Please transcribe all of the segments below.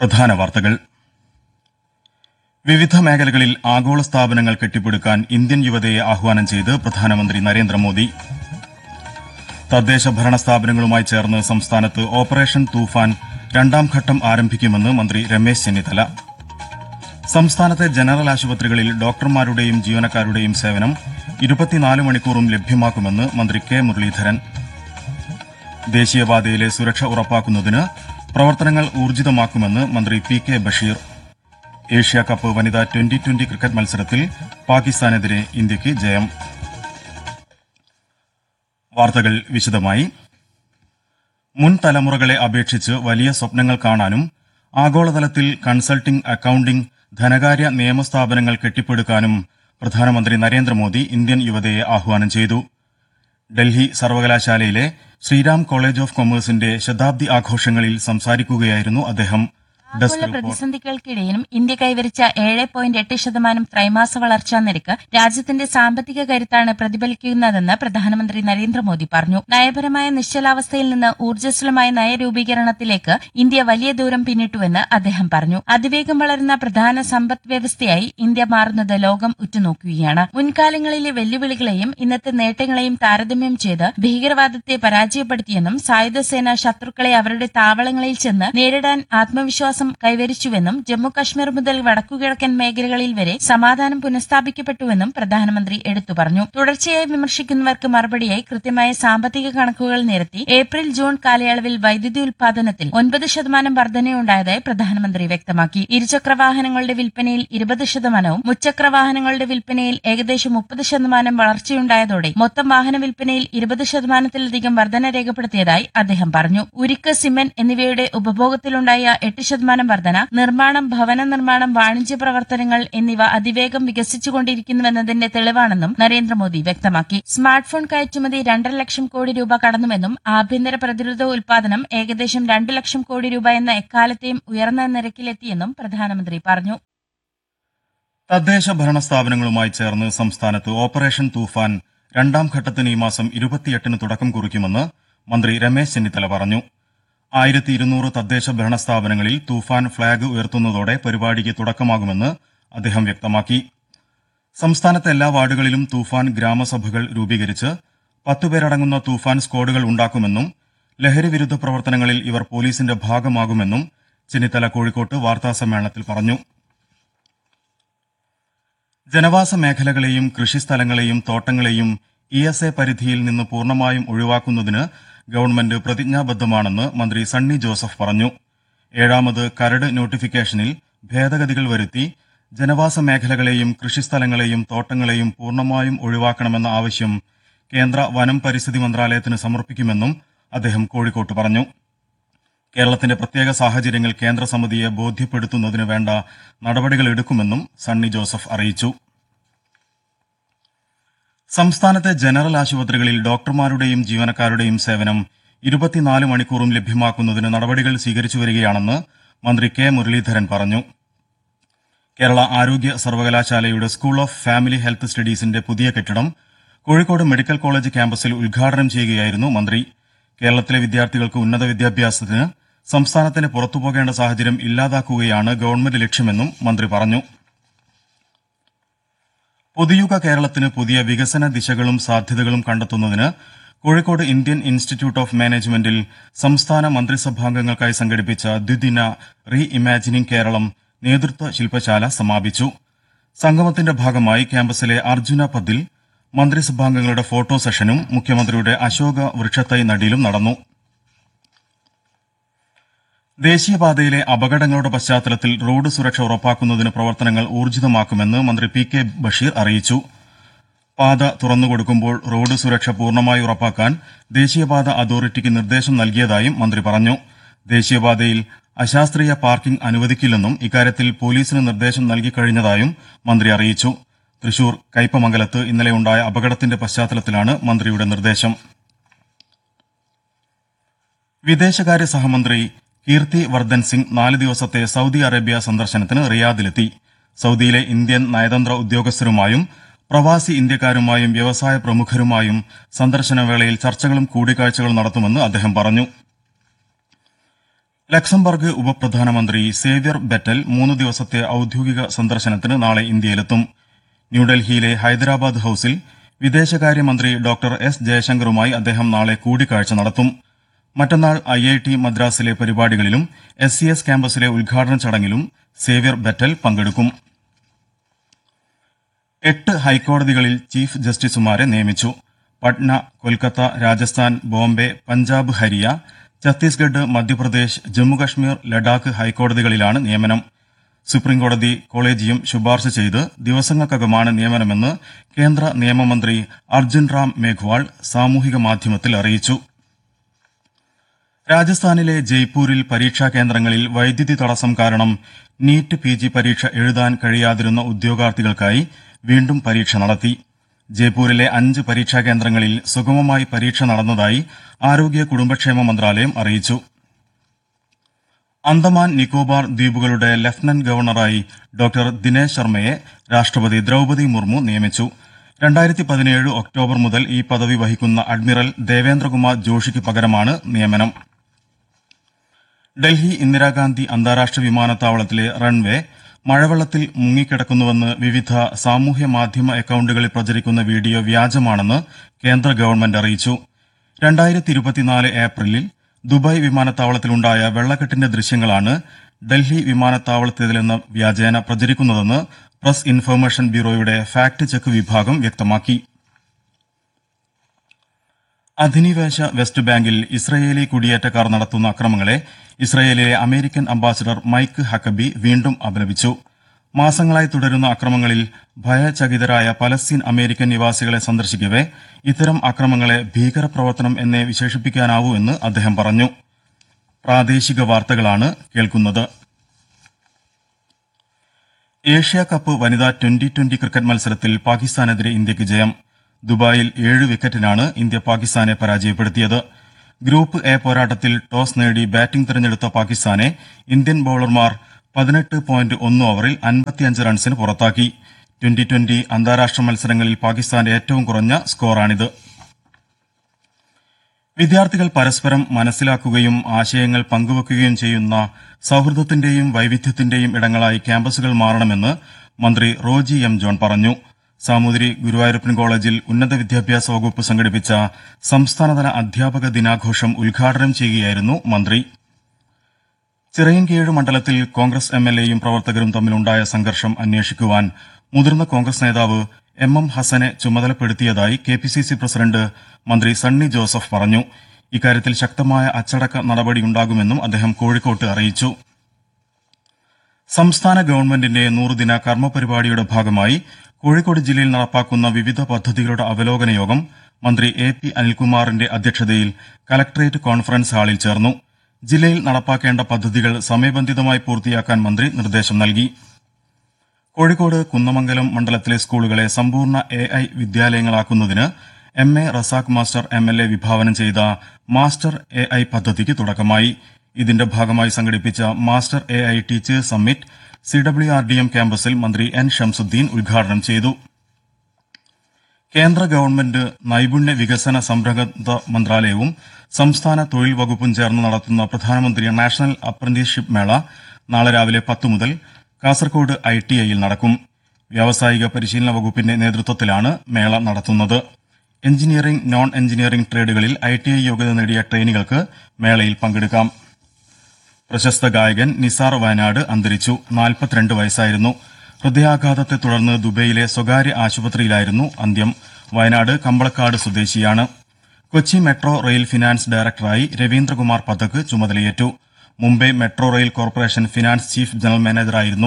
പ്രധാന വാർത്തകൾ വിവിധ മേഖലകളിൽ ആഗോള സ്ഥാപനങ്ങൾ കെട്ടിപ്പടുക്കാൻ ഇന്ത്യൻ യുവതയെ ആഹ്വാനം ചെയ്ത് പ്രധാനമന്ത്രി നരേന്ദ്രമോദി തദ്ദേശ ഭരണ സ്ഥാപനങ്ങളുമായി ചേർന്ന് സംസ്ഥാനത്ത് ഓപ്പറേഷൻ തൂഫാൻ രണ്ടാം ഘട്ടം ആരംഭിക്കുമെന്ന് മന്ത്രി രമേശ് ചെന്നിത്തല സംസ്ഥാനത്തെ ജനറൽ ആശുപത്രികളിൽ ഡോക്ടർമാരുടെയും ജീവനക്കാരുടെയും സേവനം ഇരുപത്തിനാല് മണിക്കൂറും ലഭ്യമാക്കുമെന്ന് മന്ത്രി കെ മുരളീധരൻ ദേശീയപാതയിലെ സുരക്ഷ ഉറപ്പാക്കുന്നതിന് പ്രവർത്തനങ്ങൾ ഊർജിതമാക്കുമെന്ന് മന്ത്രി P K Basheer Asia cup വനിതാ ട്വന്റി ട്വന്റി ക്രിക്കറ്റ് മത്സരത്തിൽ പാകിസ്ഥാനെതിരെ ഇന്ത്യയ്ക്ക് ജയം വാർത്തകൾ വിശദമായി മുൻ തലമുറകളെ അപേക്ഷിച്ച് വലിയ സ്വപ്നങ്ങൾ കാണാനും ആഗോളതലത്തിൽ കൺസൾട്ടിംഗ് അക്കൌണ്ടിംഗ് ധനകാര്യ നിയമസ്ഥാപനങ്ങൾ കെട്ടിപ്പടുക്കാനും പ്രധാനമന്ത്രി നരേന്ദ്രമോദി ഇന്ത്യൻ യുവതയെ ആഹ്വാനം ചെയ്തു ഡൽഹി സർവകലാശാലയിലെ ശ്രീരാം കോളേജ് ഓഫ് കൊമേഴ്സിന്റെ ശതാബ്ദി ആഘോഷങ്ങളിൽ സംസാരിക്കുകയായിരുന്നു അദ്ദേഹം ഡെസ്ക് ആഗോള റിപ്പോർട്ട് പ്രതിസന്ധികൾക്കിടയിലും ഇന്ത്യ കൈവരിച്ച ഏഴ് പോയിന്റ് എട്ട് ശതമാനം ത്രൈമാസ വളർച്ചാ നിരക്ക് രാജ്യത്തിന്റെ സാമ്പത്തിക കരുത്താണ് പ്രതിഫലിക്കുന്നതെന്ന് പ്രധാനമന്ത്രി നരേന്ദ്രമോദി പറഞ്ഞു നയപരമായ നിശ്ചലാവസ്ഥയിൽ നിന്ന് ഊർജ്ജസ്വലമായ നയരൂപീകരണത്തിലേക്ക് ഇന്ത്യ വലിയ ദൂരം പിന്നിട്ടുവെന്ന് അദ്ദേഹം പറഞ്ഞു അതിവേഗം വളരുന്ന പ്രധാന സമ്പദ് വ്യവസ്ഥയായി ഇന്ത്യ മാറുന്നത് ലോകം ഉറ്റുനോക്കുകയാണ് മുൻകാലങ്ങളിലെ വെല്ലുവിളികളെയും ഇന്നത്തെ നേട്ടങ്ങളെയും താരതമ്യം ചെയ്ത് ഭീകരവാദത്തെ പരാജയപ്പെടുത്തിയെന്നും സായുധ സേന ശത്രുക്കളെ അവരുടെ താവളങ്ങളിൽ ചെന്ന് നേരിടാൻ ആത്മവിശ്വാസം കൈവരിച്ചുവെന്നും ജമ്മു കശ്മീർ മുതൽ വടക്കുകിഴക്കൻ മേഖലകളിൽ വരെ സമാധാനം പുനഃസ്ഥാപിക്കപ്പെട്ടുവെന്നും പ്രധാനമന്ത്രി എടുത്തു പറഞ്ഞു തുടർച്ചയായി വിമർശിക്കുന്നവർക്ക് മറുപടിയായി കൃത്യമായ സാമ്പത്തിക കണക്കുകൾ നിരത്തി ഏപ്രിൽ ജൂൺ കാലയളവിൽ വൈദ്യുതി ഉൽപാദനത്തിൽ ഒൻപത് ശതമാനം വർധനയുണ്ടായതായി പ്രധാനമന്ത്രി വ്യക്തമാക്കി ഇരുചക്ര വാഹനങ്ങളുടെ വിൽപ്പനയിൽ ഇരുപത് ശതമാനവും മുച്ചക്ര വാഹനങ്ങളുടെ വിൽപ്പനയിൽ ഏകദേശം മുപ്പത് ശതമാനം വളർച്ചയുണ്ടായതോടെ മൊത്തം വാഹന വിൽപ്പനയിൽ ഇരുപത് ശതമാനത്തിലധികം വർധന രേഖപ്പെടുത്തിയതായി അദ്ദേഹം പറഞ്ഞു ഉരുക്ക് സിമന്റ് എന്നിവയുടെ ഉപഭോഗത്തിലുണ്ടായ എട്ട് ശതമാനം വർധന നിർമ്മാണം ഭവന നിർമ്മാണം വാണിജ്യ പ്രവർത്തനങ്ങൾ എന്നിവ അതിവേഗം വികസിച്ചുകൊണ്ടിരിക്കുന്നുവെന്നതിന്റെ തെളിവാണെന്നും നരേന്ദ്രമോദി വ്യക്തമാക്കി സ്മാർട്ട് ഫോൺ കയറ്റുമതി രണ്ടര ലക്ഷം കോടി രൂപ കടന്നുവെന്നും ആഭ്യന്തര പ്രതിരോധ ഉൽപാദനം ഏകദേശം രണ്ടു ലക്ഷം കോടി രൂപ എന്ന എക്കാലത്തെയും ഉയർന്ന നിരക്കിലെത്തിയെന്നും പ്രധാനമന്ത്രി പറഞ്ഞു തദ്ദേശ ഭരണ സ്ഥാപനങ്ങളുമായി ചേർന്ന് സംസ്ഥാനത്ത് ഓപ്പറേഷൻ തൂഫാൻ രണ്ടാം ഘട്ടത്തിന് ഈ മാസം ഇരുപത്തിയെട്ടിന് തുടക്കം കുറിക്കുമെന്ന് മന്ത്രി രമേശ് ചെന്നിത്തല പറഞ്ഞു ആയിരത്തി ഇരുന്നൂറ് തദ്ദേശ ഭരണ സ്ഥാപനങ്ങളിൽ തൂഫാൻ ഫ്ളാഗ് ഉയർത്തുന്നതോടെ പരിപാടിക്ക് തുടക്കമാകുമെന്ന് അദ്ദേഹം വ്യക്തമാക്കി സംസ്ഥാനത്തെ എല്ലാ വാർഡുകളിലും തൂഫാൻ ഗ്രാമസഭകൾ രൂപീകരിച്ച് പത്തുപേരടങ്ങുന്ന തൂഫാൻ സ്ക്വാഡുകൾ ഉണ്ടാക്കുമെന്നും ലഹരി വിരുദ്ധ പ്രവർത്തനങ്ങളിൽ ഇവർ പോലീസിന്റെ ഭാഗമാകുമെന്നും ചെന്നിത്തല കോഴിക്കോട്ട് വാർത്താസമ്മേളനത്തിൽ പറഞ്ഞു ജനവാസ മേഖലകളെയും കൃഷിസ്ഥലങ്ങളെയും തോട്ടങ്ങളെയും ഇ എസ് എ പരിധിയിൽ നിന്ന് പൂർണ്ണമായും ഒഴിവാക്കുന്നതിന് ഗവൺമെന്റ് പ്രതിജ്ഞാബദ്ധമാണെന്ന് മന്ത്രി സണ്ണി ജോസഫ് പറഞ്ഞു ഏഴാമത് കരട് നോട്ടിഫിക്കേഷനിൽ ഭേദഗതികൾ വരുത്തി ജനവാസ മേഖലകളെയും കൃഷിസ്ഥലങ്ങളെയും തോട്ടങ്ങളെയും പൂർണ്ണമായും ഒഴിവാക്കണമെന്ന ആവശ്യം കേന്ദ്ര വനം പരിസ്ഥിതി മന്ത്രാലയത്തിന് സമർപ്പിക്കുമെന്നും അദ്ദേഹം കോഴിക്കോട്ട് പറഞ്ഞു കേരളത്തിന്റെ പ്രത്യേക സാഹചര്യങ്ങൾ കേന്ദ്ര സമിതിയെ ബോധ്യപ്പെടുത്തുന്നതിന് വേണ്ട നടപടികൾ എടുക്കുമെന്നും സണ്ണി ജോസഫ് അറിയിച്ചു സംസ്ഥാനത്തെ ജനറൽ ആശുപത്രികളിൽ ഡോക്ടർമാരുടെയും ജീവനക്കാരുടെയും സേവനം ഇരുപത്തിനാല് മണിക്കൂറും ലഭ്യമാക്കുന്നതിന് നടപടികൾ സ്വീകരിച്ചു വരികയാണെന്ന് മന്ത്രി കെ മുരളീധരൻ പറഞ്ഞു കേരള ആരോഗ്യ സർവകലാശാലയുടെ സ്കൂൾ ഓഫ് ഫാമിലി ഹെൽത്ത് സ്റ്റഡീസിന്റെ പുതിയ കെട്ടിടം കോഴിക്കോട് മെഡിക്കൽ കോളേജ് ക്യാമ്പസിൽ ഉദ്ഘാടനം ചെയ്യുകയായിരുന്നു മന്ത്രി കേരളത്തിലെ വിദ്യാർത്ഥികൾക്ക് ഉന്നത വിദ്യാഭ്യാസത്തിന് സംസ്ഥാനത്തിന് പുറത്തുപോകേണ്ട സാഹചര്യം ഇല്ലാതാക്കുകയാണ് ഗവൺമെന്റ് ലക്ഷ്യമെന്നും മന്ത്രി പറഞ്ഞു പുതുയുഗ കേരളത്തിന് പുതിയ വികസന ദിശകളും സാധ്യതകളും കണ്ടെത്തുന്നതിന് കോഴിക്കോട് ഇന്ത്യൻ ഇൻസ്റ്റിറ്റ്യൂട്ട് ഓഫ് മാനേജ്മെന്റിൽ സംസ്ഥാന മന്ത്രിസഭാംഗങ്ങൾക്കായി സംഘടിപ്പിച്ച ദ്വിദിന റീ ഇമാജിനിംഗ് കേരളം നേതൃത്വ ശില്പശാല സമാപിച്ചു സംഗമത്തിന്റെ ഭാഗമായി ക്യാമ്പസിലെ അർജുന പദിൽ മന്ത്രിസഭാംഗങ്ങളുടെ ഫോട്ടോ സെഷനും മുഖ്യമന്ത്രിയുടെ അശോക വൃക്ഷത്തൈ നടീലും നടന്നു ദേശീയപാതയിലെ അപകടങ്ങളുടെ പശ്ചാത്തലത്തിൽ റോഡ് സുരക്ഷ ഉറപ്പാക്കുന്നതിന് പ്രവർത്തനങ്ങൾ ഊർജിതമാക്കുമെന്ന് മന്ത്രി പി കെ ബഷീർ അറിയിച്ചു പാത തുറന്നുകൊടുക്കുമ്പോൾ റോഡ് സുരക്ഷ പൂർണ്ണമായി ഉറപ്പാക്കാൻ ദേശീയപാത അതോറിറ്റിക്ക് നിർദ്ദേശം നൽകിയതായും മന്ത്രി പറഞ്ഞു ദേശീയപാതയിൽ അശാസ്ത്രീയ പാർക്കിംഗ് അനുവദിക്കില്ലെന്നും ഇക്കാര്യത്തിൽ പോലീസിന് നിർദ്ദേശം നൽകിക്കഴിഞ്ഞതായും മന്ത്രി അറിയിച്ചു തൃശൂർ കയ്പമംഗലത്ത് ഇന്നലെയുണ്ടായ അപകടത്തിന്റെ പശ്ചാത്തലത്തിലാണ് മന്ത്രിയുടെ നിർദ്ദേശം വിദേശകാര്യ സഹമന്ത്രി കീർത്തി വർദ്ധൻ സിംഗ് നാല് ദിവസത്തെ സൌദി അറേബ്യ സന്ദർശനത്തിന് റിയാദിലെത്തി സൌദിയിലെ ഇന്ത്യൻ നയതന്ത്ര ഉദ്യോഗസ്ഥരുമായും പ്രവാസി ഇന്ത്യക്കാരുമായും വ്യവസായ പ്രമുഖരുമായും സന്ദർശന വേളയിൽ ചർച്ചകളും കൂടിക്കാഴ്ചകളും നടത്തുമെന്ന് അദ്ദേഹം പറഞ്ഞു ലക്സംബർഗ് ഉപപ്രധാനമന്ത്രി സേവ്യർ ബെറ്റൽ മൂന്ന് ദിവസത്തെ ഔദ്യോഗിക സന്ദർശനത്തിന് നാളെ ഇന്ത്യയിലെത്തും ന്യൂഡൽഹിയിലെ ഹൈദരാബാദ് ഹൌസിൽ വിദേശകാര്യമന്ത്രി ഡോക്ടർ എസ് ജയശങ്കറുമായി അദ്ദേഹം നാളെ കൂടിക്കാഴ്ച നടത്തും മറ്റന്നാൾ ഐ ഐ ടി മദ്രാസിലെ പരിപാടികളിലും എസ് സി എസ് ക്യാമ്പസിലെ ഉദ്ഘാടന ചടങ്ങിലും സേവ്യർ ബെറ്റൽ പങ്കെടുക്കും എട്ട് ഹൈക്കോടതികളിൽ ചീഫ് ജസ്റ്റിസുമാരെ നിയമിച്ചു പട്ന കൊൽക്കത്ത രാജസ്ഥാൻ ബോംബെ പഞ്ചാബ് ഹരിയ ഛത്തീസ്ഗഡ് മധ്യപ്രദേശ് ജമ്മുകശ്മീർ ലഡാക്ക് ഹൈക്കോടതികളിലാണ് നിയമനം സുപ്രീംകോടതി കോളേജിയം ശുപാർശ ചെയ്ത് ദിവസങ്ങൾക്കകമാണ് നിയമനമെന്ന് കേന്ദ്ര നിയമമന്ത്രി അർജുൻ റാം മേഘ്വാൾ സാമൂഹിക മാധ്യമത്തിൽ അറിയിച്ചു രാജസ്ഥാനിലെ ജയ്പൂരിൽ പരീക്ഷാ കേന്ദ്രങ്ങളിൽ വൈദ്യുതി തടസ്സം കാരണം നീറ്റ് പി ജി പരീക്ഷ എഴുതാൻ കഴിയാതിരുന്ന ഉദ്യോഗാർത്ഥികൾക്കായി വീണ്ടും പരീക്ഷ നടത്തി ജയ്പൂരിലെ അഞ്ച് പരീക്ഷാ കേന്ദ്രങ്ങളിൽ സുഗമമായി പരീക്ഷ നടന്നതായി ആരോഗ്യ കുടുംബക്ഷേമ മന്ത്രാലയം അറിയിച്ചു അന്തമാൻ നിക്കോബാർ ദ്വീപുകളുടെ ലഫ്റ്റനന്റ് ഗവർണറായി ഡോക്ടർ ദിനേശ് ശർമ്മയെ രാഷ്ട്രപതി ദ്രൌപദി മുർമു നിയമിച്ചു രണ്ടായിരത്തി പതിനേഴ് ഒക്ടോബർ മുതൽ ഈ പദവി വഹിക്കുന്ന അഡ്മിറൽ ദേവേന്ദ്രകുമാർ ജോഷിക്ക് പകരമാണ് നിയമനം ഡൽഹി ഇന്ദിരാഗാന്ധി അന്താരാഷ്ട്ര വിമാനത്താവളത്തിലെ റൺവേ മഴവെള്ളത്തിൽ മുങ്ങിക്കിടക്കുന്നുവെന്ന് വിവിധ സാമൂഹ്യ മാധ്യമ അക്കൌണ്ടുകളിൽ പ്രചരിക്കുന്ന വീഡിയോ വ്യാജമാണെന്ന് കേന്ദ്ര ഗവൺമെന്റ് അറിയിച്ചു രണ്ടായിരത്തി ഇരുപത്തിനാല് ഏപ്രിലിൽ ദുബായ് വിമാനത്താവളത്തിലുണ്ടായ വെള്ളക്കെട്ടിന്റെ ദൃശ്യങ്ങളാണ് ഡൽഹി വിമാനത്താവളത്തിലെന്ന വ്യാജേന പ്രചരിക്കുന്നതെന്ന് പ്രസ് ഇൻഫർമേഷൻ ബ്യൂറോയുടെ ഫാക്ട് ചെക്ക് വിഭാഗം വ്യക്തമാക്കി അധിനിവേശ വെസ്റ്റ് ബാങ്കിൽ ഇസ്രയേലി കുടിയേറ്റക്കാർ നടത്തുന്ന അക്രമങ്ങളെ ഇസ്രയേലിലെ അമേരിക്കൻ അംബാസിഡർ മൈക്ക് ഹക്കബി വീണ്ടും അപലപിച്ചു മാസങ്ങളായി തുടരുന്ന അക്രമങ്ങളിൽ ഭയചകിതരായ പലസ്തീൻ അമേരിക്കൻ നിവാസികളെ സന്ദർശിക്കവെ ഇത്തരം അക്രമങ്ങളെ ഭീകരപ്രവർത്തനം എന്നേ വിശേഷിപ്പിക്കാനാവൂ എന്ന് അദ്ദേഹം പറഞ്ഞു പ്രാദേശിക വാർത്തകളാണ് കേൾക്കുന്നത് ഏഷ്യ കപ്പ് വനിതാ ട്വന്റി ട്വന്റി ക്രിക്കറ്റ് മത്സരത്തിൽ പാകിസ്ഥാനെതിരെ ഇന്ത്യക്ക് ജയം ദുബായിൽ ഏഴ് വിക്കറ്റിനാണ് ഇന്ത്യ പാകിസ്ഥാനെ പരാജയപ്പെടുത്തിയത് ഗ്രൂപ്പ് എ പോരാട്ടത്തിൽ ടോസ് നേടി ബാറ്റിംഗ് തിരഞ്ഞെടുത്ത പാകിസ്ഥാനെ ഇന്ത്യൻ ബൌളർമാർ പതിനെട്ട് പോയിന്റ് ഒന്ന് ഓവറിൽ അൻപത്തിയഞ്ച് റൺസിന് പുറത്താക്കി ട്വന്റി ട്വന്റി അന്താരാഷ്ട്ര മത്സരങ്ങളിൽ പാകിസ്ഥാന്റെ ഏറ്റവും കുറഞ്ഞ സ്കോറാണിത് വിദ്യാർത്ഥികൾ പരസ്പരം മനസ്സിലാക്കുകയും ആശയങ്ങൾ പങ്കുവെക്കുകയും ചെയ്യുന്ന സൌഹൃദത്തിന്റെയും വൈവിധ്യത്തിന്റെയും ഇടങ്ങളായി ക്യാമ്പസുകൾ മാറണമെന്ന് മന്ത്രി റോജി എം ജോൺ പറഞ്ഞു സാമൂതിരി ഗുരുവായൂരപ്പൻ കോളേജിൽ ഉന്നത വിദ്യാഭ്യാസ വകുപ്പ് സംഘടിപ്പിച്ച സംസ്ഥാനതല അധ്യാപക ദിനാഘോഷം ഉദ്ഘാടനം ചെയ്യുകയായിരുന്നു മന്ത്രി ചിറയൻകീഴ് മണ്ഡലത്തിൽ കോൺഗ്രസ് എംഎൽഎയും പ്രവർത്തകരും തമ്മിലുണ്ടായ സംഘർഷം അന്വേഷിക്കുവാൻ മുതിർന്ന കോൺഗ്രസ് നേതാവ് എം എം ഹസനെ ചുമതലപ്പെടുത്തിയതായി K P C C president മന്ത്രി സണ്ണി ജോസഫ് പറഞ്ഞു ഇക്കാര്യത്തിൽ ശക്തമായ അച്ചടക്ക നടപടിയുണ്ടാകുമെന്നും അദ്ദേഹം കോഴിക്കോട്ട് അറിയിച്ചു സംസ്ഥാന ഗവൺമെന്റിന്റെ നൂറുദിന കർമ്മ പരിപാടിയുടെ ഭാഗമായി കോഴിക്കോട് ജില്ലയിൽ നടപ്പാക്കുന്ന വിവിധ പദ്ധതികളുടെ അവലോകന യോഗം മന്ത്രി എ പി അനിൽകുമാറിന്റെ അധ്യക്ഷതയിൽ കലക്ടറേറ്റ് കോൺഫറൻസ് ഹാളിൽ ചേർന്നു ജില്ലയിൽ നടപ്പാക്കേണ്ട പദ്ധതികൾ സമയബന്ധിതമായി പൂർത്തിയാക്കാൻ മന്ത്രി നിർദ്ദേശം നൽകി കോഴിക്കോട് കുന്നമംഗലം മണ്ഡലത്തിലെ സ്കൂളുകളെ സമ്പൂർണ്ണ എ ഐ വിദ്യാലയങ്ങളാക്കുന്നതിന് M A Razak master M L A വിഭാവനം ചെയ്ത മാസ്റ്റർ എ ഐ പദ്ധതിക്ക് തുടക്കമായി ഇതിന്റെ ഭാഗമായി സംഘടിപ്പിച്ച master A I teachers summit C W R D M ക്യാമ്പസിൽ മന്ത്രി എൻ ഷംസുദ്ദീൻ ഉദ്ഘാടനം ചെയ്തു കേന്ദ്ര ഗവൺമെന്റ് നൈപുണ്യ വികസന സംരംഭക മന്ത്രാലയവും സംസ്ഥാന തൊഴിൽ വകുപ്പും ചേർന്ന് നടത്തുന്ന പ്രധാനമന്ത്രി നാഷണൽ അപ്രന്റീസ്ഷിപ്പ് മേള നാളെ രാവിലെ പത്ത് മുതൽ കാസർകോട് ഐ ടി ഐയിൽ നടക്കും വ്യാവസായിക പരിശീലന വകുപ്പിന്റെ നേതൃത്വത്തിലാണ് മേള നടത്തുന്നത് എഞ്ചിനീയറിംഗ് നോൺ എഞ്ചിനീയറിംഗ് ട്രേഡുകളിൽ ഐ ടി ഐ യോഗ്യത നേടിയ ട്രെയിനികൾക്ക് മേളയിൽ പങ്കെടുക്കാം പ്രശസ്ത ഗായകൻ നിസാർ വയനാട് അന്തരിച്ചു നാൽപ്പത്തിരണ്ട് വയസ്സായിരുന്നു ഹൃദയാഘാതത്തെ തുടർന്ന് ദുബൈയിലെ സ്വകാര്യ ആശുപത്രിയിലായിരുന്നു അന്ത്യം വയനാട് കമ്പളക്കാട് സ്വദേശിയാണ് കൊച്ചി മെട്രോ റെയിൽ ഫിനാൻസ് ഡയറക്ടറായി രവീന്ദ്രകുമാർ പഥക് ചുമതലയേറ്റു Mumbai metro rail corporation finance chief general മാനേജറായിരുന്നു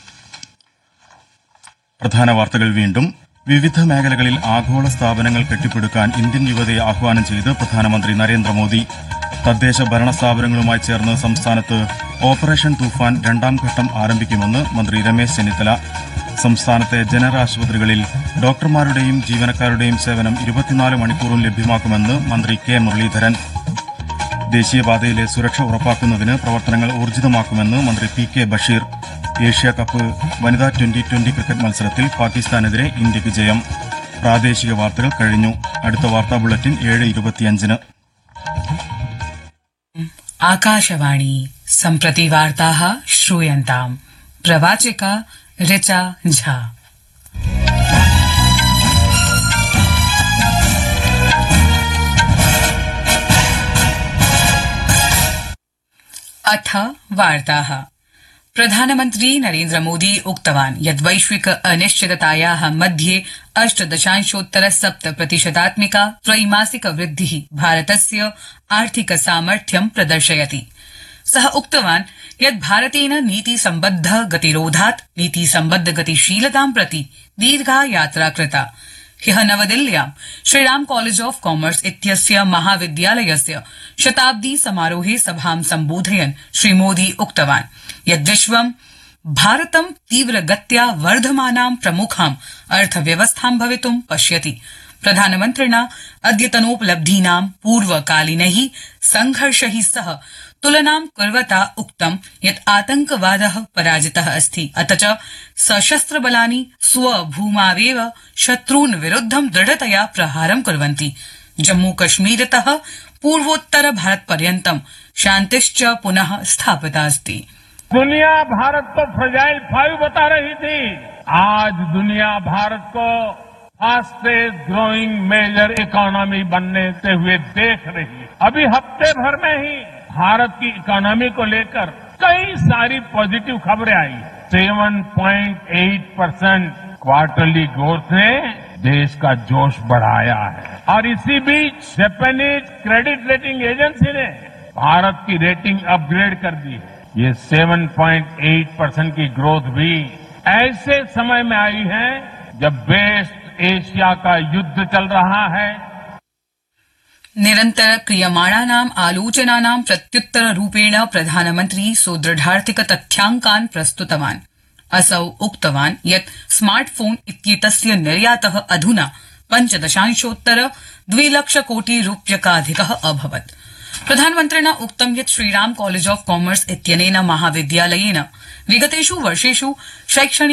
പ്രധാന വാർത്തകൾ വീണ്ടും വിവിധ മേഖലകളിൽ ആഗോള സ്ഥാപനങ്ങൾ കെട്ടിപ്പടുക്കാൻ ഇന്ത്യൻ യുവതയെ ആഹ്വാനം ചെയ്ത് പ്രധാനമന്ത്രി നരേന്ദ്രമോദി തദ്ദേശ ഭരണ സ്ഥാപനങ്ങളുമായി ചേർന്ന് സംസ്ഥാനത്ത് ഓപ്പറേഷൻ തൂഫാൻ രണ്ടാം ഘട്ടം ആരംഭിക്കുമെന്ന് മന്ത്രി രമേശ് ചെന്നിത്തല സംസ്ഥാനത്തെ ജനറൽ ആശുപത്രികളിൽ ഡോക്ടർമാരുടെയും ജീവനക്കാരുടെയും സേവനം ഇരുപത്തിനാല് മണിക്കൂറും ലഭ്യമാക്കുമെന്ന് മന്ത്രി കെ മുരളീധരൻ ദേശീയപാതയിലെ സുരക്ഷ ഉറപ്പാക്കുന്നതിന് പ്രവർത്തനങ്ങൾ ഊർജിതമാക്കുമെന്ന് മന്ത്രി P K Basheer Asia cup വനിതാ ട്വന്റി ട്വന്റി ക്രിക്കറ്റ് മത്സരത്തിൽ പാകിസ്ഥാനെതിരെ ഇന്ത്യക്ക് ജയം പ്രാദേശിക വാർത്തകൾ കഴിഞ്ഞു അടുത്ത വാർത്താ ബുള്ളറ്റിൻ ഏഴ് ഇരുപത്തിയഞ്ചിന് आकाशवाणी सम्प्रति वार्ताः श्रूयन्ताम् प्रवाचिका ऋचा झा अथ वार्ताः प्रधानमन्त्री नरेन्द्र मोदी उक्तवान् यत् वैश्विक अनिश्चिततायाः मध्ये अष्टदशांशोत्तर सप्त प्रतिशतात्मिका त्रैमासिक वृद्धिः भारतस्य आर्थिक सामर्थ्यं प्रदर्शयति सः उक्तवान् यत् भारतेन नीतिसम्बद्ध गतिरोधात् नीतिसम्बद्ध गतिशीलतां प्रति दीर्घा यात्रा कृता ह्यः नवदिल्ल्यां श्रीराम कॉलेज ऑफ कॉमर्स इत्यस्य महाविद्यालयस्य शताब्दी समारोहे सभां सम्बोधयन् श्रीमोदी उक्तवान् यत् विश्वं भारतं तीव्रगत्या वर्धमानां प्रमुखां अर्थव्यवस्थां भवितुं पश्यति प्रधानमन्त्रिणा अद्यतनोपलब्धीनां पूर्वकालिनैः संघर्षैः सह तुलनां कुर्वता उक्तं यत् आतंकवाद पराजितः अस्ति अथ च सशस्त्रबलानि स्वभूमावेव शत्रून् विरुद्धं दृढतया प्रहारं कुर्वन्ति जम्मूकश्मीरतः पूर्वोत्तर भारत पर्यन्तं शान्तिश्च पुनः स्थापिता अस्ति दुनिया भारत को फ्रजाइल फाइव बता रही थी आज दुनिया भारत को फास्टेस्ट ग्रोइंग मेजर इकोनॉमी बनने से हुए देख रही है अभी हफ्ते भर में ही भारत की इकोनॉमी को लेकर कई सारी पॉजिटिव खबरें आई seven point eight percent quarterly growth ने देश का जोश बढ़ाया है और इसी बीच जापानीज क्रेडिट रेटिंग एजेंसी ने भारत की रेटिंग अपग्रेड कर दी है ये 7.8 परसेंट की ग्रोथ भी ऐसे समय में आई है जब वेस्ट एशिया का युद्ध चल रहा है निरन्तर क्रियमाणानाम् आलोचनानां प्रत्युत्तर रूपेण प्रधानमन्त्री सुदृढार्थिक तथ्याङ्कान् प्रस्तुतवान् असौ उक्तवान् यत् स्मार्टफोन इत्येतस्य निर्यात अधुना पञ्चदशांशोत्तर द्विलक्ष कोटि रूप्यकाधिक अभवत् प्रधानमन्त्रिणा उक्तं यत् श्रीराम कॉलेज ऑफ कॉमर्स इत्यनेन महाविद्यालयेन विगतेष् वर्षेष् शैक्षणिक